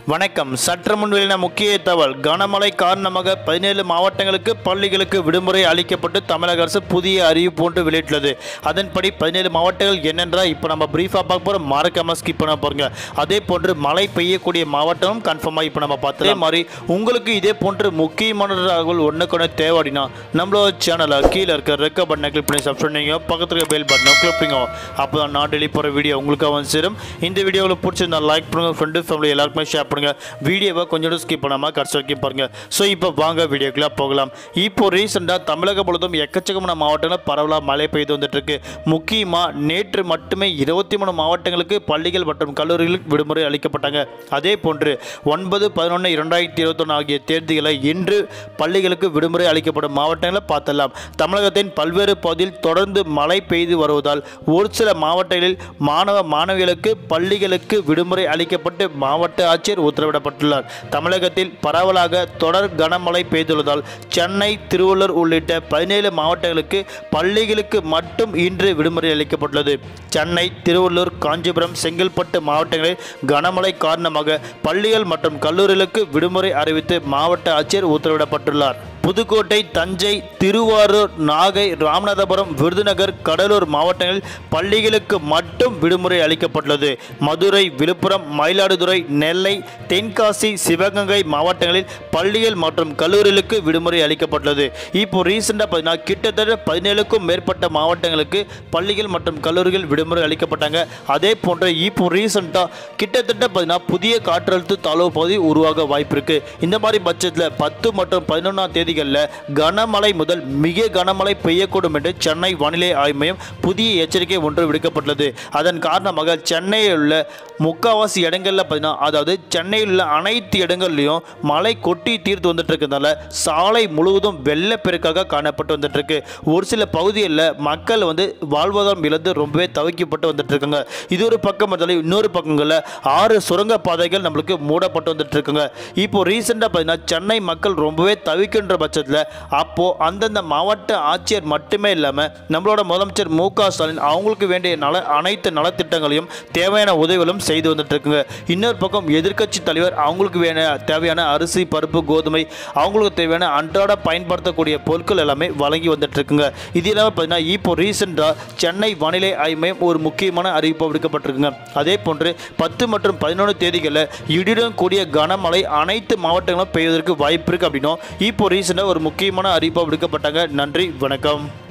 வணக்கம் சற்று முன் வெளியான முக்கிய தகவல் கனமழை காரணமாக பதினேழு மாவட்டங்களுக்கு பள்ளிகளுக்கு விடுமுறை அளிக்கப்பட்டு தமிழக அரசு புதிய அறிவிப்பு ஒன்று வெளியிட்டுள்ளது அதன்படி பதினேழு மாவட்டங்கள் என்னென்றா இப்போ நம்ம பிரீஃபாக பார்க்க போகிறோம் மறக்காம ஸ்கிப் பண்ண போகிறோங்க அதே போன்று மழை பெய்யக்கூடிய மாவட்டமும் கன்ஃபார்மாக இப்போ நம்ம பார்த்தோம் அதே மாதிரி உங்களுக்கு இதே போன்று முக்கியமான தகவல் ஒன்றுக்கு ஒன்று தேவைடினா நம்மளோட சேனலை கீழே இருக்க ரெக்க பட்டனை கிளிக் பண்ணி சப்ஸ்கிரைப் பண்ணிங்க பக்கத்தில் இருக்க பெல் பட்டனை கிளிக் பண்ணிங்க அப்போ தான் நான் டெய்லி போகிற வீடியோ உங்களுக்காக வந்து சேரும் இந்த வீடியோ உங்களுக்கு பிடிச்சிருந்தா லைக் பண்ணுங்கள் ஃப்ரெண்டு ஃபேமிலி எல்லாருக்குமே ஷேர் பண்ணுங்கள் வீடியோவை கொஞ்சம் ஸ்கிப் பண்ணாமல் கடைசி வரைக்கும் பாருங்கள் ஸோ இப்போ வாங்க வீடியோக்குள்ளே போகலாம் இப்போ ரீசெண்டாக தமிழகம் முழுவதும் எக்கச்சக்கமான மாவட்டங்களில் பரவலாக மழை பெய்து வந்துட்டு இருக்கு முக்கியமாக நேற்று மட்டுமே இருபத்தி மூணு மாவட்டங்களுக்கு பள்ளிகள் மற்றும் கல்லூரிகளுக்கு விடுமுறை அளிக்கப்பட்டாங்க அதே போன்று ஒன்பது பதினொன்று இரண்டாயிரத்தி இருபத்தொன்று ஆகிய தேதிகளை இன்று பள்ளிகளுக்கு விடுமுறை அளிக்கப்படும் மாவட்டங்களை பார்த்தலாம் தமிழகத்தின் பல்வேறு பகுதியில் தொடர்ந்து மழை பெய்து வருவதால் ஒரு சில மாவட்டங்களில் மாணவ மாணவிகளுக்கு பள்ளிகளுக்கு விடுமுறை அளிக்கப்பட்டு மாவட்ட ஆட்சியர் உத்தரவிடப்பட்டுள்ளார் தமிழகத்தில் பரவலாக தொடர் கனமழை பெய்துள்ளதால் சென்னை திருவள்ளூர் உள்ளிட்ட பதினேழு மாவட்டங்களுக்கு பள்ளிகளுக்கு மட்டும் இன்று விடுமுறை அளிக்கப்பட்டுள்ளது சென்னை திருவள்ளூர் காஞ்சிபுரம் செங்கல்பட்டு மாவட்டங்களில் கனமழை காரணமாக பள்ளிகள் மற்றும் கல்லூரிகளுக்கு விடுமுறை அறிவித்து மாவட்ட ஆட்சியர் உத்தரவிடப்பட்டுள்ளார் புதுக்கோட்டை தஞ்சை திருவாரூர் நாகை ராமநாதபுரம் விருதுநகர் கடலூர் மாவட்டங்களில் பள்ளிகளுக்கு மட்டும் விடுமுறை அளிக்கப்பட்டுள்ளது மதுரை விழுப்புரம் மயிலாடுதுறை நெல்லை தென்காசி சிவகங்கை மாவட்டங்களில் பள்ளிகள் மற்றும் கல்லூரிகளுக்கு விடுமுறை அளிக்கப்பட்டுள்ளது இப்போ ரீசெண்டாக பார்த்தீங்கன்னா கிட்டத்தட்ட பதினேழுக்கும் மேற்பட்ட மாவட்டங்களுக்கு பள்ளிகள் மற்றும் கல்லூரிகள் விடுமுறை அளிக்கப்பட்டாங்க அதே போன்று இப்போ ரீசெண்டாக கிட்டத்தட்ட பார்த்தீங்கன்னா புதிய காற்றழுத்த தாழ்வு பகுதி உருவாக வாய்ப்பு இருக்கு இந்த மாதிரி பட்சத்தில் பத்து மற்றும் பதினொன்றாம் தேதிகளில் கனமழை முதல் மிக கனமழை பெய்யக்கூடும் என்று சென்னை வானிலை ஆய்வு மையம் புதிய எச்சரிக்கை ஒன்று விடுக்கப்பட்டுள்ளது அதன் காரணமாக சென்னையில் உள்ள முக்காவாசி இடங்களில் பார்த்தீங்கன்னா அதாவது சென்னையில் உள்ள அனைத்து இடங்கள்லையும் மழை கொட்டி தீர்த்து வந்துட்டு இருக்கிறதுனால சாலை முழுவதும் வெள்ளப்பெருக்காக காணப்பட்டு வந்துட்டு இருக்கு ஒரு சில பகுதிகளில் மக்கள் வந்து வாழ்வாதாரம் இழந்து ரொம்பவே தவிக்கப்பட்டு வந்துட்டு இருக்காங்க இது ஒரு பக்கம் இருந்தாலும் இன்னொரு பக்கங்களில் ஆறு சுரங்க பாதைகள் நம்மளுக்கு மூடப்பட்டு வந்துட்டு இருக்குங்க இப்போ ரீசெண்டாக பார்த்தீங்கன்னா சென்னை மக்கள் ரொம்பவே தவிக்கின்ற பட்சத்தில் அப்போ அந்தந்த மாவட்ட ஆட்சியர் மட்டுமே இல்லாமல் நம்மளோட முதலமைச்சர் மு க ஸ்டாலின் அவங்களுக்கு வேண்டிய நல அனைத்து நலத்திட்டங்களையும் தேவையான உதவிகளும் செய்து வந்துட்டு இருக்குங்க இன்னொரு பக்கம் எதிர்க்கட்சி தலைவர் அவங்களுக்கு வேண தேவையான அரிசி பருப்பு கோதுமை அவங்களுக்கு தேவையான அன்றாட பயன்படுத்தக்கூடிய பொருட்கள் எல்லாமே வழங்கி வந்துட்டு இருக்குங்க இது இல்லாமல் பார்த்தீங்கன்னா இப்போ ரீசெண்டாக சென்னை வானிலை ஆய்வு மையம் ஒரு முக்கியமான அறிவிப்பு விடுக்கப்பட்டிருக்குங்க அதே போன்று பத்து மற்றும் பதினொன்று தேதிகளில் இடியுடன் கூடிய கனமழை அனைத்து மாவட்டங்களும் பெய்வதற்கு வாய்ப்பு இருக்கு அப்படின்னும் இப்போ ரீசெண்டாக ஒரு முக்கியமான அறிவிப்பாக விடுக்கப்பட்டாங்க நன்றி வணக்கம்